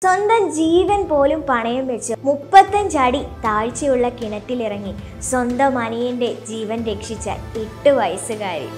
സ്വന്തം ജീവൻ പോലും പണയം വെച്ച് മുപ്പത്തഞ്ചടി താഴ്ചയുള്ള കിണറ്റിലിറങ്ങി സ്വന്തം അനിയന്റെ ജീവൻ രക്ഷിച്ച എട്ട് വയസ്സുകാരി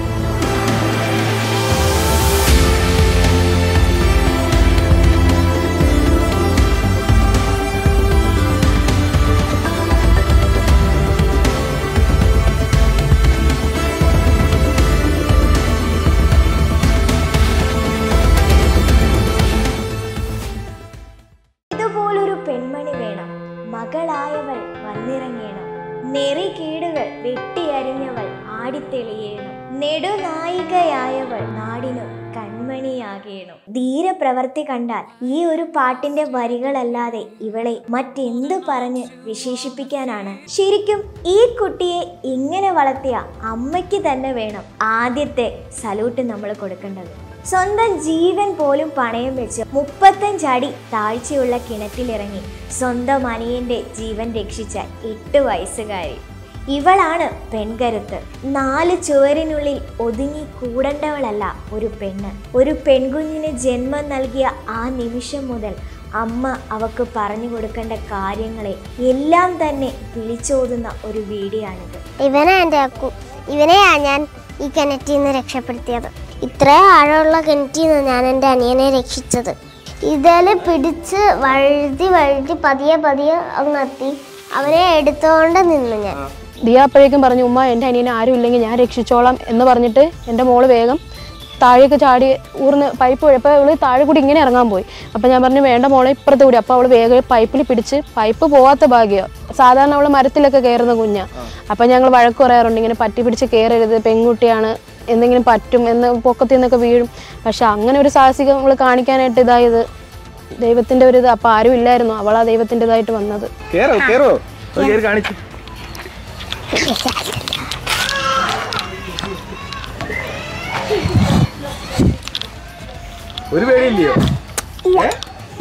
ഇതുപോലൊരു പെൺമണി വേണം മകളായവൾ വന്നിറങ്ങേണം നെറികേടുകൾ വെട്ടിയരിഞ്ഞവൾ ആടിത്തെളിയേണം നെടുനായികയായവൾ നാടിനു കൺമണിയാകേണം ധീരപ്രവർത്തി കണ്ടാൽ ഈ ഒരു പാട്ടിന്റെ വരികളല്ലാതെ ഇവളെ മറ്റെന്തു പറഞ്ഞ് വിശേഷിപ്പിക്കാനാണ് ശരിക്കും ഈ കുട്ടിയെ ഇങ്ങനെ വളർത്തിയ അമ്മയ്ക്ക് തന്നെ വേണം ആദ്യത്തെ സല്യൂട്ട് നമ്മൾ കൊടുക്കേണ്ടത് സ്വന്തം ജീവൻ പോലും പണയം വെച്ച് മുപ്പത്തഞ്ചടി താഴ്ചയുള്ള കിണറ്റിലിറങ്ങി സ്വന്തം അനിയന്റെ ജീവൻ രക്ഷിച്ച എട്ട് വയസ്സുകാരി ഇവളാണ് പെൺകരുത്ത് നാല് ചുവരിനുള്ളിൽ ഒതുങ്ങി കൂടേണ്ടവളല്ല ഒരു പെണ്ണ് ഒരു പെൺകുഞ്ഞിന് ജന്മം നൽകിയ ആ നിമിഷം മുതൽ അമ്മ അവക്ക് പറഞ്ഞു കൊടുക്കേണ്ട കാര്യങ്ങളെ എല്ലാം തന്നെ വിളിച്ചോതുന്ന ഒരു വീഡിയോയാണിത് ഇവനാ എൻ്റെ അക്കു ഇവനെയാ ഞാൻ ഈ കിണറ്റിൽ നിന്ന് രക്ഷപ്പെടുത്തിയത് ഇത്ര ആഴമുള്ള കിണറ്റിൽ നിന്ന് ഞാൻ എൻ്റെ അനിയനെ രക്ഷിച്ചത് ഇതിൽ പിടിച്ച് വഴുതി വഴുതി പതിയെ പതിയെ അങ്ങെത്തി അവനെ എടുത്തുകൊണ്ട് നിന്നു ഞാൻ ദിയ അപ്പോഴേക്കും പറഞ്ഞു ഉമ്മ എൻ്റെ അനിയനെ ആരും ഇല്ലെങ്കിൽ ഞാൻ രക്ഷിച്ചോളാം എന്ന് പറഞ്ഞിട്ട് എൻ്റെ മോള് വേഗം താഴേക്ക് ചാടി ഊർന്ന് പൈപ്പ് വഴപ്പോൾ അവള് താഴെ കൂടി ഇങ്ങനെ ഇറങ്ങാൻ പോയി അപ്പോൾ ഞാൻ പറഞ്ഞു വേണ്ട മോളെ ഇപ്പുറത്ത് കൂടി അപ്പോൾ അവൾ വേഗം പൈപ്പിൽ പിടിച്ച് പൈപ്പ് പോവാത്ത ഭാഗ്യം സാധാരണ അവൾ മരത്തിലൊക്കെ കയറുന്ന കുഞ്ഞാ അപ്പം ഞങ്ങൾ വഴക്ക് പറയാറുണ്ട് ഇങ്ങനെ പറ്റി പിടിച്ച് കയറരുത് പെൺകുട്ടിയാണ് എന്തെങ്കിലും പറ്റും എന്ന് പൊക്കത്തിൽ നിന്നൊക്കെ വീഴും പക്ഷെ അങ്ങനെ ഒരു സാഹസികം നമ്മൾ കാണിക്കാനായിട്ട് ഇതായത് ദൈവത്തിൻ്റെ ഒരു ഇത് അപ്പം ആരും ഇല്ലായിരുന്നു അവളാ ദൈവത്തിൻ്റെതായിട്ട് വന്നത് കേറോ കേറോ അത് കേറി കാണിച്ചു ഒരു പേടിയില്ലയോ ഏ?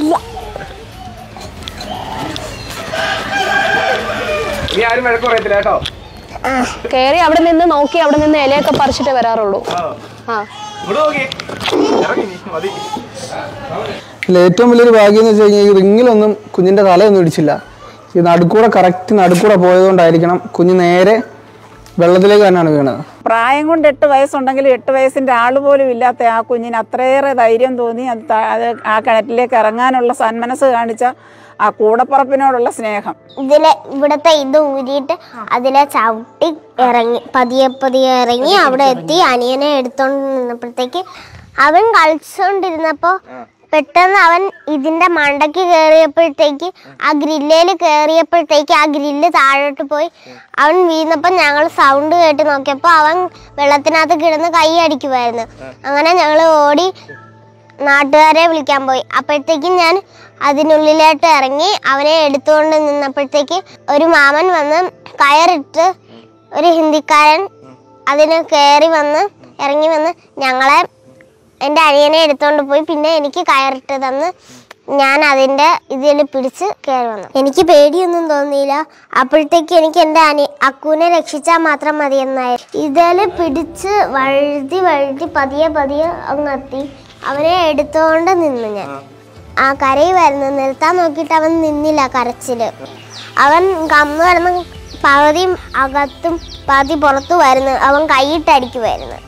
നീ ആരും വഴക്ക് പറയത്തില്ല കേട്ടോ കയറി അവിടെ നിന്ന് നോക്കി അവിടെ നിന്ന് ഇലയൊക്കെ പറിച്ചിട്ടേ വരാറുള്ളൂ ആ. ആ ഇങ്ങോട്ട് നോക്കി ഇറങ്ങി നീ മതി ഇതിൽ ഏറ്റവും വലിയൊരു ഭാഗ്യം എന്ന് വെച്ച് കഴിഞ്ഞാൽ ഈ റിങ്ങിലൊന്നും കുഞ്ഞിൻ്റെ തലയൊന്നും ഇടിച്ചില്ല ഈ നടുക്കൂടെ കറക്റ്റ് നടുക്കൂടെ പോയതുകൊണ്ടായിരിക്കണം കുഞ്ഞ് നേരെ വെള്ളത്തിലേക്ക് തന്നെയാണ് വീണത് പ്രായം കൊണ്ട് എട്ട് വയസ്സുണ്ടെങ്കിലും എട്ട് വയസ്സിൻ്റെ ആൾ പോലും ഇല്ലാത്ത ആ കുഞ്ഞിന് അത്രയേറെ ധൈര്യം തോന്നി അത് ത- അത് ആ കിണറ്റിലേക്ക് ഇറങ്ങാനുള്ള സന്മനസ് കാണിച്ച ആ കൂടപ്പറപ്പിനോടുള്ള സ്നേഹം ഇതിലെ ഇവിടത്തെ ഇത് ഊരിയിട്ട് അതിലെ ചവിട്ടി ഇറങ്ങി പതിയെ പതിയെ ഇറങ്ങി അവിടെ എത്തി അനിയനെ എടുത്തോണ്ട് നിന്നപ്പോഴത്തേക്ക് അവൻ കളിച്ചോണ്ടിരുന്നപ്പോ പെട്ടെന്ന് അവൻ ഇതിന്റെ മണ്ടയ്ക്ക് കയറിയപ്പോഴത്തേക്ക് ആ ഗ്രില്ലേൽ കയറിയപ്പോഴത്തേക്ക് ആ ഗ്രില്ല് താഴോട്ട് പോയി അവൻ വീണപ്പോൾ ഞങ്ങൾ സൗണ്ട് കേട്ട് നോക്കിയപ്പോൾ അവൻ വെള്ളത്തിനകത്ത് കിടന്ന് കൈ അടിക്കുമായിരുന്നു അങ്ങനെ ഞങ്ങൾ ഓടി നാട്ടുകാരെ വിളിക്കാൻ പോയി അപ്പോഴത്തേക്കും ഞാൻ അതിനുള്ളിലോട്ട് ഇറങ്ങി അവനെ എടുത്തുകൊണ്ട് നിന്നപ്പോഴത്തേക്ക് ഒരു മാമൻ വന്ന് കയറിട്ട് ഒരു ഹിന്ദിക്കാരൻ അതിന് കയറി വന്ന് ഇറങ്ങി വന്ന് ഞങ്ങളെ എൻ്റെ അനിയനെ എടുത്തുകൊണ്ട് പോയി പിന്നെ എനിക്ക് കയറിട്ട് തന്ന് ഞാൻ അതിൻ്റെ ഇതിൽ പിടിച്ച് കയറി വന്നു എനിക്ക് പേടിയൊന്നും തോന്നിയില്ല അപ്പോഴത്തേക്ക് എനിക്ക് എൻ്റെ അനി അക്കുവിനെ രക്ഷിച്ചാൽ മാത്രം മതിയെന്നായി ഇതിൽ പിടിച്ച് വഴുതി വഴുതി പതിയെ പതിയെ അങ്ങെത്തി അവനെ എടുത്തുകൊണ്ട് നിന്നു ഞാൻ ആ കരയുമായിരുന്നു നിർത്താൻ നോക്കിയിട്ട് അവൻ നിന്നില്ല കരച്ചില് അവൻ കമ്മു കിടന്ന് പകുതി അകത്തും പകുതി പുറത്തുമായിരുന്നു അവൻ കൈയിട്ടടിക്കുമായിരുന്നു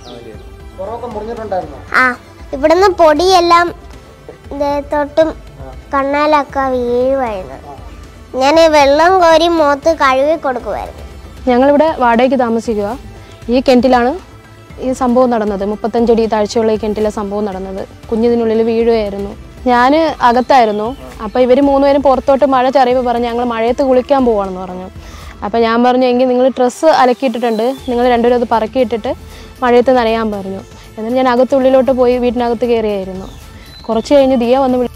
ആ ഇവിടുന്ന് പൊടിയെല്ലാം ദേഹത്തോട്ടും കണ്ണാലൊക്കെ വീഴുമായിരുന്നു ഞാൻ വെള്ളം കോരി മുഖത്ത് കഴുകി കൊടുക്കുമായിരുന്നു ഞങ്ങളിവിടെ വാടകയ്ക്ക് താമസിക്കുക ഈ കിണറ്റിലാണ് ഈ സംഭവം നടന്നത് മുപ്പത്തഞ്ചടി താഴ്ചയുള്ള ഈ കിണറ്റിലെ സംഭവം നടന്നത് കുഞ്ഞിതിനുള്ളിൽ വീഴുകയായിരുന്നു ഞാൻ അകത്തായിരുന്നു അപ്പോൾ ഇവർ മൂന്നുപേരും പുറത്തോട്ട് മഴ ചറിയപ്പോൾ പറഞ്ഞു ഞങ്ങൾ മഴയത്ത് കുളിക്കാൻ പോവാണെന്ന് പറഞ്ഞു അപ്പോൾ ഞാൻ പറഞ്ഞു എങ്കിൽ നിങ്ങൾ ഡ്രസ്സ് അലക്കിയിട്ടിട്ടുണ്ട് നിങ്ങൾ രണ്ടുപേരും അത് പറക്കിയിട്ടിട്ട് മഴയത്ത് നനയാൻ പറഞ്ഞു എന്നിട്ട് ഞാൻ അകത്തുള്ളിലോട്ട് പോയി വീട്ടിനകത്ത് കയറിയായിരുന്നു കുറച്ച് കഴിഞ്ഞ് ദിയ വന്ന് വിളി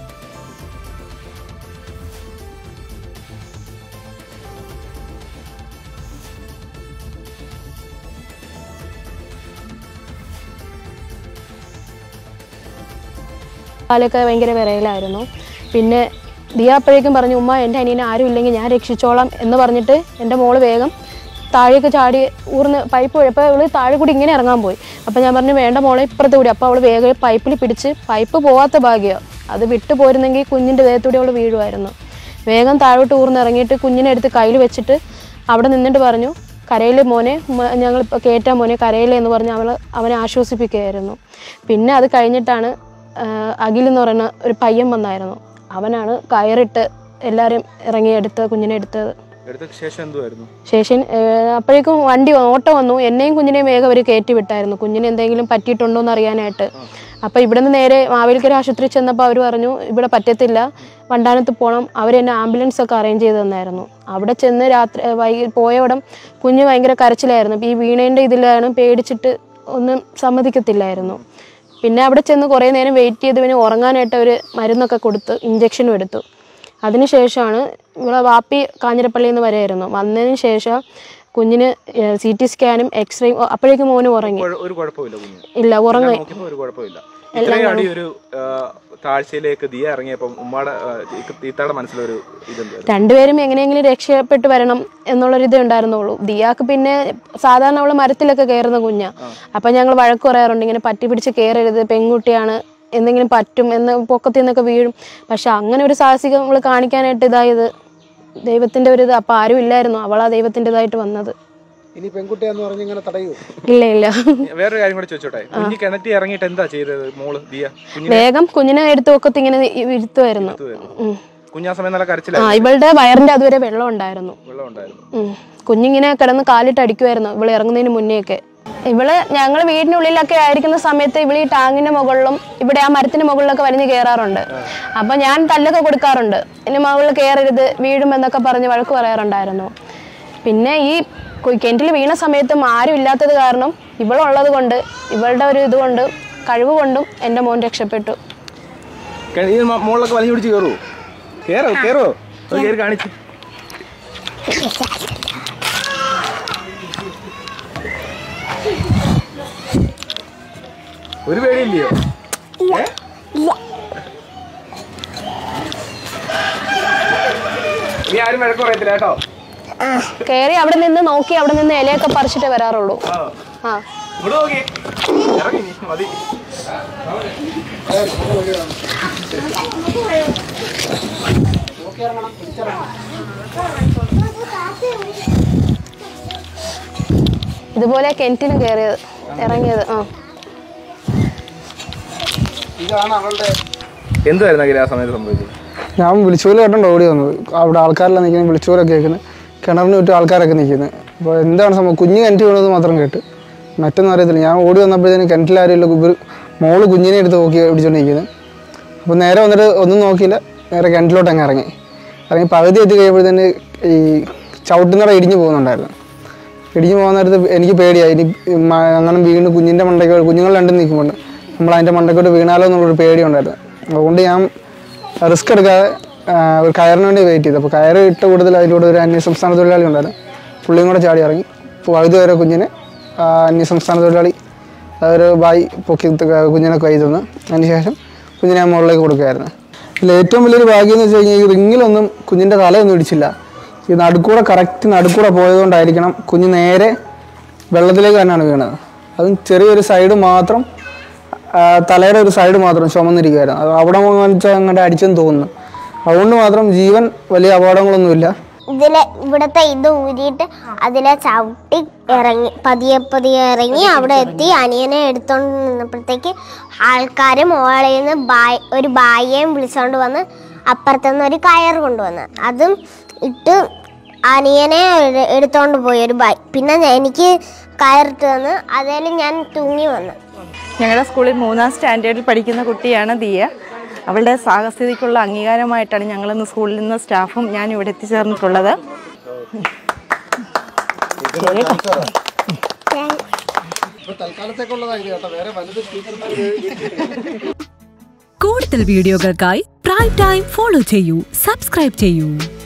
കാലൊക്കെ ഭയങ്കര വിറയിലായിരുന്നു പിന്നെ ദിയ അപ്പോഴേക്കും പറഞ്ഞു ഉമ്മ എൻ്റെ അനിയനെ ആരും ഇല്ലെങ്കിൽ ഞാൻ രക്ഷിച്ചോളാം എന്ന് പറഞ്ഞിട്ട് എൻ്റെ മോള് വേഗം താഴേക്ക് ചാടി ഊർന്ന് പൈപ്പ് വഴപ്പോൾ അവള് താഴെ കൂടി ഇങ്ങനെ ഇറങ്ങാൻ പോയി അപ്പോൾ ഞാൻ പറഞ്ഞു വേണ്ട മോളെ ഇപ്പുറത്ത് കൂടി അപ്പോൾ അവൾ വേഗം പൈപ്പിൽ പിടിച്ച് പൈപ്പ് പോവാത്ത ഭാഗ്യം അത് വിട്ടു പോരുന്നെങ്കിൽ കുഞ്ഞിൻ്റെ ദേഹത്തൂടെ അവൾ വീഴുമായിരുന്നു വേഗം താഴോട്ട് ഊർന്നിറങ്ങിയിട്ട് കുഞ്ഞിനെ എടുത്ത് കയ്യിൽ വെച്ചിട്ട് അവിടെ നിന്നിട്ട് പറഞ്ഞു കരയിൽ മോനെ ഞങ്ങൾ ഇപ്പോൾ കയറ്റാൻ മോനെ കരയിലെ എന്ന് പറഞ്ഞ് അവൾ അവനെ ആശ്വസിപ്പിക്കുകയായിരുന്നു പിന്നെ അത് കഴിഞ്ഞിട്ടാണ് ആ, അഖിൽ എന്ന് പറയുന്ന ഒരു പയ്യൻ വന്നായിരുന്നു അവനാണ് കയറിട്ട് എല്ലാവരും ഇറങ്ങി എടുത്ത് കുഞ്ഞിനെ എടുത്തത് എടുത്ത ശേഷം എന്തുവായിരുന്നു ശേഷൻ ഏഹ്, അപ്പോഴേക്കും വണ്ടി ഓട്ടോ വന്നു എന്നെയും കുഞ്ഞിനെയും വേഗം അവർ കയറ്റി വിട്ടായിരുന്നു കുഞ്ഞിന് എന്തെങ്കിലും പറ്റിയിട്ടുണ്ടോ എന്ന് അറിയാനായിട്ട് അപ്പോൾ ഇവിടുന്ന് നേരെ മാവേലിക്കര ആശുപത്രി ചെന്നപ്പോൾ അവർ പറഞ്ഞു ഇവിടെ പറ്റത്തില്ല വണ്ടാനത്ത് പോകണം അവർ എന്നെ ആംബുലൻസ് ഒക്കെ അറേഞ്ച് ചെയ്ത് തന്നായിരുന്നു അവിടെ ചെന്ന് രാത്രി ഏഹ്, വൈകി പോയവിടം കുഞ്ഞ് ഭയങ്കര കരച്ചിലായിരുന്നു ഈ വീണേൻ്റെ ഇതിലാണ് പേടിച്ചിട്ട് ഒന്നും സമ്മതിക്കത്തില്ലായിരുന്നു പിന്നെ അവിടെ ചെന്ന് കുറേ നേരം വെയിറ്റ് ചെയ്ത് പിന്നെ ഉറങ്ങാനായിട്ട് അവർ മരുന്നൊക്കെ കൊടുത്ത് ഇഞ്ചക്ഷനും എടുത്തു അതിനുശേഷമാണ് ഇവിടെ വാപ്പി കാഞ്ഞിരപ്പള്ളിയിൽ നിന്ന് വരെയായിരുന്നു വന്നതിന് ശേഷം കുഞ്ഞിന് സി ടി സ്കാനും എക്സ്റേയും അപ്പോഴേക്കും മോന് ഉറങ്ങി കുഴ- ഒരു കുഴപ്പമില്ല കുഞ്ഞ് ഇല്ല ഉറങ്ങി നോക്കിയപ്പോ ഒരു കുഴപ്പമില്ല ഇത്രയും അടി ഒരു ആ, താഴ്ചയിലേക്ക് ദിയ ഇറങ്ങിയപ്പം ഉമ്മയുടെ ആ, ഈ- ഈത്തയുടെ മനസ്സിലൊരു ഇതെന്തായിരുന്നു രണ്ടുപേരും എങ്ങനെയെങ്കിലും രക്ഷപ്പെട്ട് വരണം എന്നുള്ളൊരിതേ ഉണ്ടായിരുന്നുള്ളൂ ദിയാക്ക് പിന്നെ സാധാരണ അവള് മരത്തിലൊക്കെ കയറുന്ന കുഞ്ഞാ അപ്പൊ ഞങ്ങൾ വഴക്ക് പറയാറുണ്ട് ഇങ്ങനെ പറ്റി പിടിച്ച് കയറരുത് പെൺകുട്ടിയാണ് എന്തെങ്കിലും പറ്റും എന്ന് പൊക്കത്തിൽ നിന്നൊക്കെ വീഴും പക്ഷെ അങ്ങനെ ഒരു സാഹസികം നമ്മൾ കാണിക്കാനായിട്ട് ഇതായത് ദൈവത്തിന്റെ ഒരു ഇത് അപ്പൊ ആരും ഇല്ലായിരുന്നു അവളാ ദൈവത്തിൻ്റെതായിട്ട് വന്നത് ഇനി പെൺകുട്ടിയാന്ന് പറഞ്ഞ് ഇങ്ങനെ തടയൂ ഇല്ല ഇല്ല വേറൊരു കാര്യം കൂടെ ചോദിച്ചോട്ടെ കുഞ്ഞ് കിണറ്റി ഇറങ്ങിയിട്ട് എന്താ ചെയ്തത് മോള് ദിയ കുഞ്ഞിനെ വേഗം കുഞ്ഞിനെ എടുത്ത് പൊക്കത്ത് ഇങ്ങനെ ഇരുത്തുമായിരുന്നു ഉം. കുഞ്ഞാ സമയം നല്ല ആ കരച്ചിലായിരുന്നു ഇവളുടെ വയറിന്റെ അതുവരെ വെള്ളം ഉണ്ടായിരുന്നു വെള്ളം ഉണ്ടായിരുന്നു ഉം. കുഞ്ഞിങ്ങനെ കിടന്ന് കാലിട്ട് അടിക്കുമായിരുന്നു ഇവള് ഇറങ്ങുന്നതിന് മുന്നേയൊക്കെ ഇവള് ഞങ്ങൾ വീടിനുള്ളിലൊക്കെ ആയിരിക്കുന്ന സമയത്ത് ഇവള് ഈ ടാങ്ങിന്റെ മുകളിലും ഇവിടെ ആ മരത്തിന്റെ മുകളിലൊക്കെ വലിഞ്ഞ് കയറാറുണ്ട് അപ്പൊ ഞാൻ തല്ലൊക്കെ കൊടുക്കാറുണ്ട് ഇനി മുകളിൽ കയറരുത് വീഴുമെന്നൊക്കെ പറഞ്ഞ് വഴക്ക് പറയാറുണ്ടായിരുന്നു പിന്നെ ഈ കു- കിണറ്റിൽ വീണ സമയത്തും ആരും ഇല്ലാത്തത് കാരണം ഇവളുള്ളത് കൊണ്ട് ഇവളുടെ ഒരു ഇതുകൊണ്ട് കഴിവ് കൊണ്ടും എൻ്റെ മോൻ രക്ഷപ്പെട്ടു ക- ഈ മ- മോളിലൊക്കെ വലിഞ്ഞു പിടിച്ച് കയറുവോ കേറോ കേറോ അത് കയറി കാണിച്ചു ഒരു പേടിയില്ലയോ ഏ? ഇനി ആരും വഴക്ക് പറയത്തില്ല കേട്ടോ കയറി അവിടെ നിന്ന് നോക്കി അവിടെ നിന്ന് ഇലയൊക്കെ പറിച്ചിട്ടേ വരാറുള്ളൂ ആ ഇവിടെ നോക്കി ഇറങ്ങി നീ, മതി ഇതുപോലെ കിണറ്റിന് കയറിയത് ഇറങ്ങിയത് ആ ഇതാണ് അവളുടെ എന്തുവായിരുന്നു അഖില ആ സമയത്ത് സംഭവിച്ചത് ഞാൻ വിളിച്ചോല് കേട്ടോണ്ട് ഓടി വന്നത് അവിടെ ആൾക്കാരെല്ലാം നിൽക്കുന്നത് വിളിച്ചോലൊക്കെ കേൾക്കുന്നത് കിണറിന് ചുറ്റും ആൾക്കാരൊക്കെ നിൽക്കുന്നത് അപ്പോൾ എന്താണ് സംഭവം കുഞ്ഞ് കിണറ്റ് വീണത് മാത്രം കേട്ട് മറ്റൊന്നും അറിയത്തില്ല ഞാൻ ഓടി വന്നപ്പോഴത്തേനും കിണറ്റിലാരും ഇല്ല ഇവർ മോള് കുഞ്ഞിനെ എടുത്ത് നോക്കി പിടിച്ചോണ്ടിരിക്കുന്നത് അപ്പോൾ നേരെ വന്നിട്ട് ഒന്നും നോക്കിയില്ല നേരെ കിണറ്റിലോട്ട് അങ്ങ് ഇറങ്ങി ഇറങ്ങി പകുതി എത്തി കഴിയുമ്പോഴത്തേന് ഈ ചവിട്ടുന്നട ഇടിഞ്ഞു പോകുന്നുണ്ടായിരുന്നു ഇടിഞ്ഞു പോകുന്ന നേരത്ത് എനിക്ക് പേടിയായി ഇനി മ- അങ്ങനെ വീണ് കുഞ്ഞിൻ്റെ മണ്ടയ്ക്ക് കുഞ്ഞുങ്ങൾ രണ്ടും നിൽക്കുമ്പോൾ നമ്മൾ അതിൻ്റെ മണ്ടയ്ക്കോട്ട് വീണാലോ എന്നുള്ളൊരു പേടി ഉണ്ടായിരുന്നു അതുകൊണ്ട് ഞാൻ റിസ്ക് എടുക്കാതെ ആ, ഒരു കയറിന് വേണ്ടി വെയിറ്റ് ചെയ്തു അപ്പോൾ കയറ് ഇട്ട കൂടുതൽ അതിലൂടെ ഒരു അന്യസംസ്ഥാന തൊഴിലാളി ഉണ്ടായിരുന്നു പുള്ളിയും കൂടെ ചാടി ഇറങ്ങി അപ്പോൾ പകുതി വരെ കുഞ്ഞിനെ ആ, അന്യസംസ്ഥാന തൊഴിലാളി ഒരു ബായി പൊക്കി ത- കുഞ്ഞിനെ കൈ തന്നു അതിനുശേഷം കുഞ്ഞിനെ ഞാൻ മുകളിലേക്ക് കൊടുക്കുകയായിരുന്നു ഇതിൽ ഏറ്റവും വലിയൊരു ഭാഗ്യം എന്ന് വെച്ച് കഴിഞ്ഞാൽ ഈ റിങ്ങിലൊന്നും കുഞ്ഞിൻ്റെ തലയൊന്നും ഇടിച്ചില്ല ഈ നടുക്കൂടെ കറക്റ്റ് നടുക്കൂടെ പോയതുകൊണ്ടായിരിക്കണം കുഞ്ഞ് നേരെ വെള്ളത്തിലേക്ക് തന്നെയാണ് വീണത് അതും ചെറിയൊരു സൈഡ് മാത്രം ആ, തലയുടെ ഒരു സൈഡ് മാത്രം ചുമന്നിരിക്കുകയായിരുന്നു അത് അവിടെ വെച്ചാൽ അങ്ങോട്ട് അടിച്ചെന്ന് തോന്നുന്നു അതുകൊണ്ട് മാത്രം ജീവൻ വലിയ അപകടങ്ങളൊന്നുമില്ല ഇതിലെ ഇവിടത്തെ ഇത് ഊരിയിട്ട് അതിലെ ചവിട്ടി ഇറങ്ങി പതിയെ പതിയെ ഇറങ്ങി അവിടെ എത്തി അനിയനെ എടുത്തോണ്ട് നിന്നപ്പോഴത്തേക്ക് ആൾക്കാർ മോളിൽ നിന്ന് ബായ് ഒരു ബായിയെയും വിളിച്ചോണ്ട് വന്ന് അപ്പുറത്തുനിന്ന് ഒരു കയർ കൊണ്ടുവന്ന് അതും ഇട്ട് അനിയനെ എട്- എടുത്തോണ്ട് പോയി ഒരു ബായ് പിന്നെ ഞാൻ- എനിക്ക് കയറിട്ട് വന്ന് അതേൽ ഞാൻ തൂങ്ങി വന്നു ഞങ്ങളുടെ സ്കൂളിൽ മൂന്നാം സ്റ്റാൻഡേർഡിൽ പഠിക്കുന്ന കുട്ടിയാണ് ദിയ അവളുടെ സാഹസികതയ്ക്കുള്ള അംഗീകാരമായിട്ടാണ് ഞങ്ങളിന്ന് സ്കൂളിൽ നിന്ന് സ്റ്റാഫും ഞാൻ ഇവിടെ എത്തിച്ചേർന്നിട്ടുള്ളത് കൂടുതൽ വീഡിയോകൾക്കായി പ്രൈം ടൈം ഫോളോ ചെയ്യൂ സബ്സ്ക്രൈബ് ചെയ്യൂ